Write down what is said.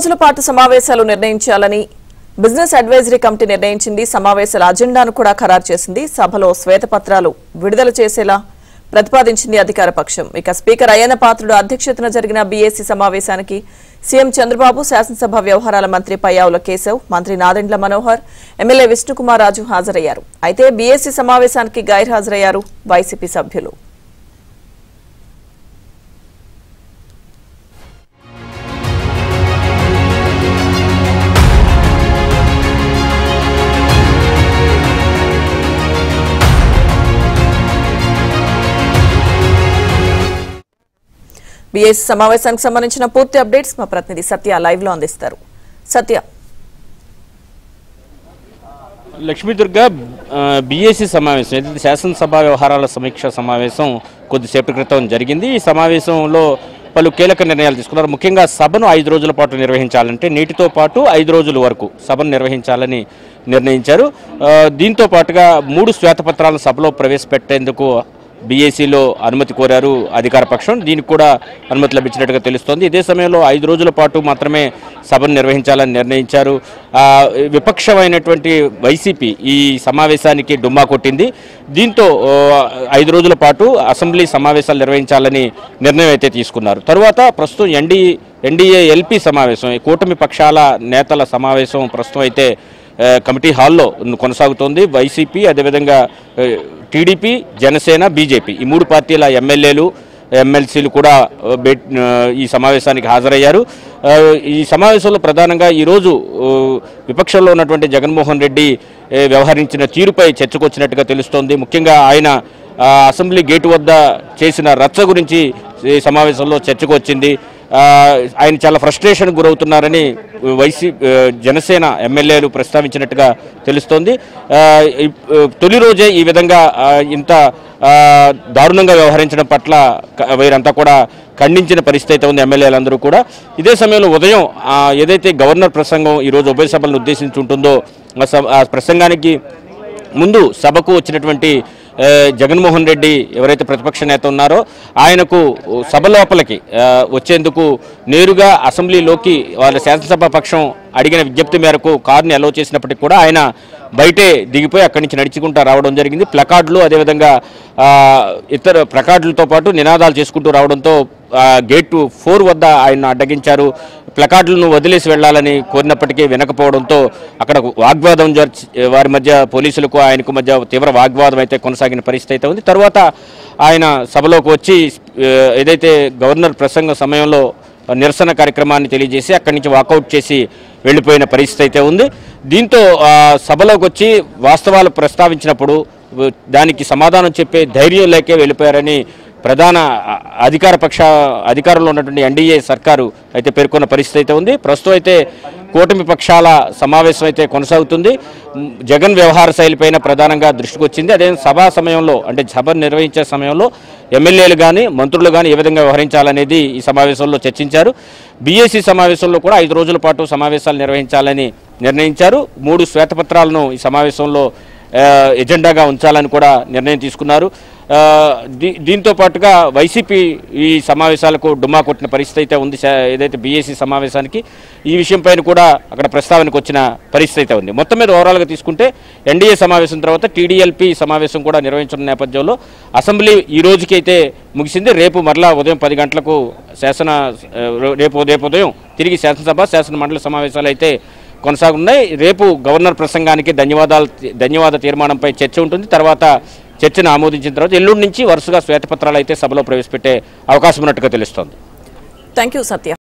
రోజుల పాటు సమావేశాలు నిర్ణయించాలని బిజినెస్ అడ్వైజరీ కమిటీ నిర్ణయించింది సమావేశాల అజెండాను కూడా ఖరారు చేసింది సభలో శ్వేతపత్రాలు విడుదల చేసేలా ప్రతిపాదించింది అధికార పక్షం ఇక స్పీకర్ అయ్యన్న పాత్రుడు అధ్యక్షతన జరిగిన బీఏసీ సమావేశానికి సీఎం చంద్రబాబు శాసనసభ వ్యవహారాల మంత్రి పయ్యావుల కేశవ్ మంత్రి నాదెండ్ల మనోహర్ ఎమ్మెల్యే విష్ణుకుమార్ రాజు హాజరయ్యారు అయితే బీఏసీ సమావేశానికి గైర్హాజరయ్యారు వైసీపీ సభ్యులు బీఎస్ సమావేశానికి సంబంధించిన పూర్తి అప్డేట్స్ మా ప్రతినిధి సత్య లైవ్ లో అందిస్తారు సత్య లక్ష్మీదుర్గ బీఏసీ సమావేశం ఏదైతే శాసనసభ వ్యవహారాల సమీక్ష సమావేశం కొద్దిసేపటి క్రితం జరిగింది ఈ సమావేశంలో పలు కీలక నిర్ణయాలు తీసుకున్నారు ముఖ్యంగా సభను ఐదు రోజుల పాటు నిర్వహించాలంటే నేటితో పాటు ఐదు రోజుల వరకు సభను నిర్వహించాలని నిర్ణయించారు ఆ, దీంతో పాటుగా మూడు శ్వేతపత్రాలను సభలో ప్రవేశపెట్టేందుకు బీఏసీలో అనుమతి కోరారు అధికార పక్షం దీనికి కూడా అనుమతి లభించినట్టుగా తెలుస్తోంది ఇదే సమయంలో ఐదు రోజుల పాటు మాత్రమే సభను నిర్వహించాలని నిర్ణయించారు ఆ, విపక్షమైనటువంటి వైసీపీ ఈ సమావేశానికి డుమ్మా కొట్టింది దీంతో ఓ, ఐదు రోజుల పాటు అసెంబ్లీ సమావేశాలు నిర్వహించాలని నిర్ణయం అయితే తీసుకున్నారు తరువాత ప్రస్తుతం ఎన్డీ ఎన్డీఏ ఎల్పీ సమావేశం ఈ కూటమి పక్షాల నేతల సమావేశం ప్రస్తుతం అయితే ఆ, కమిటీ హాల్లో కొనసాగుతోంది వైసీపీ అదేవిధంగా ఆ, టీడీపీ జనసేన బీజేపీ ఈ మూడు పార్టీల ఎమ్మెల్యేలు ఎమ్మెల్సీలు కూడా ఆ, బెట్- ఆ, ఈ సమావేశానికి హాజరయ్యారు ఆ, ఈ సమావేశంలో ప్రధానంగా ఈరోజు ఆ, విపక్షంలో ఉన్నటువంటి జగన్మోహన్ రెడ్డి ఏ, వ్యవహరించిన తీరుపై చర్చకొచ్చినట్టుగా తెలుస్తోంది ముఖ్యంగా ఆయన ఆ, అసెంబ్లీ గేటు వద్ద చేసిన రచ్చ గురించి ఈ సమావేశంలో చర్చకు వచ్చింది ఆ, ఆయన చాలా ఫ్రస్ట్రేషన్ గురవుతున్నారని వైసీ ఆ, జనసేన ఎమ్మెల్యేలు ప్రస్తావించినట్టుగా తెలుస్తోంది ఆ, ఈ- ఆ, తొలి రోజే ఈ విధంగా ఆ, ఇంత ఆ, దారుణంగా వ్యవహరించడం పట్ల క- వీరంతా కూడా ఖండించిన పరిస్థితి అయితే ఉంది ఎమ్మెల్యేలందరూ కూడా ఇదే సమయంలో ఉదయం ఆ, ఏదైతే గవర్నర్ ప్రసంగం ఈరోజు ఉభయ సభలను ఉద్దేశించి ఉంటుందో ఆ సభ- ఆ ప్రసంగానికి ముందు సభకు వచ్చినటువంటి ఏ, జగన్మోహన్ రెడ్డి ఎవరైతే ప్రతిపక్ష నేత ఉన్నారో ఆయనకు సభ లోపలికి ఆ, వచ్చేందుకు నేరుగా అసెంబ్లీలోకి వాళ్ళ శాసనసభ పక్షం అడిగిన విజ్ఞప్తి మేరకు కారుని అలో చేసినప్పటికీ కూడా ఆయన బయటే దిగిపోయి అక్కడి నుంచి నడుచుకుంటూ రావడం జరిగింది ప్లకార్డులు అదేవిధంగా ఆ, ఇతర ప్లకార్డులతో పాటు నినాదాలు చేసుకుంటూ రావడంతో ఆ, గేటు ఫోర్ వద్ద ఆయన అడ్డగించారు ప్లకార్డులను వదిలేసి వెళ్లాలని కోరినప్పటికీ వినకపోవడంతో అక్కడ వాగ్వాదం జర్చి వారి మధ్య పోలీసులకు ఆయనకు మధ్య తీవ్ర వాగ్వాదం అయితే కొనసాగిన పరిస్థితి అయితే ఉంది తర్వాత ఆయన సభలోకి వచ్చి ఆ, ఏదైతే గవర్నర్ ప్రసంగ సమయంలో నిరసన కార్యక్రమాన్ని తెలియజేసి అక్కడి నుంచి వాకౌట్ చేసి వెళ్ళిపోయిన పరిస్థితి అయితే ఉంది దీంతో ఆ, సభలోకి వచ్చి వాస్తవాలు ప్రస్తావించినప్పుడు వ- దానికి సమాధానం చెప్పే ధైర్యం లేకే వెళ్ళిపోయారని ప్రధాన అ- అధికార పక్ష అధికారంలో ఉన్నటువంటి ఎన్డీఏ సర్కారు అయితే పేర్కొన్న పరిస్థితి అయితే ఉంది ప్రస్తుతం అయితే కూటమి పక్షాల సమావేశం అయితే కొనసాగుతుంది మ్, జగన్ వ్యవహార శైలిపైన ప్రధానంగా దృష్టికి వచ్చింది అదే సభా సమయంలో అంటే సభ నిర్వహించే సమయంలో ఎమ్మెల్యేలు కానీ మంత్రులు కానీ ఏ విధంగా వ్యవహరించాలనేది ఈ సమావేశంలో చర్చించారు బీఏసీ సమావేశంలో కూడా ఐదు రోజుల పాటు సమావేశాలు నిర్వహించాలని నిర్ణయించారు మూడు శ్వేతపత్రాలను ఈ సమావేశంలో ఆ, ఎజెండాగా ఉంచాలని కూడా నిర్ణయం తీసుకున్నారు ఆ, దీ- దీంతో పాటుగా వైసీపీ ఈ సమావేశాలకు డుమ్మా కొట్టిన పరిస్థితి అయితే ఉంది శా- ఏదైతే బీఏసీ సమావేశానికి ఈ విషయంపైన కూడా అక్కడ ప్రస్తావనకు వచ్చిన పరిస్థితి అయితే ఉంది మొత్తం మీద ఓవరాల్గా తీసుకుంటే ఎన్డీఏ సమావేశం తర్వాత టీడీఎల్పీ సమావేశం కూడా నిర్వహించిన నేపథ్యంలో అసెంబ్లీ ఈ రోజుకి అయితే ముగిసింది రేపు మరలా ఉదయం పది గంటలకు శాసన ఆ, రేపు రేపు ఉదయం తిరిగి శాసనసభ శాసన మండలి సమావేశాలు అయితే కొనసాగున్నాయి రేపు గవర్నర్ ప్రసంగానికి ధన్యవాదాలు ధన్యవాద తీర్మానంపై చర్చ ఉంటుంది తర్వాత చర్చను ఆమోదించిన తర్వాత ఎల్లుండి నుంచి వరుసగా శ్వేతపత్రాలు అయితే సభలో ప్రవేశపెట్టే అవకాశం ఉన్నట్టుగా తెలుస్తోంది థ్యాంక్ యూ సత్య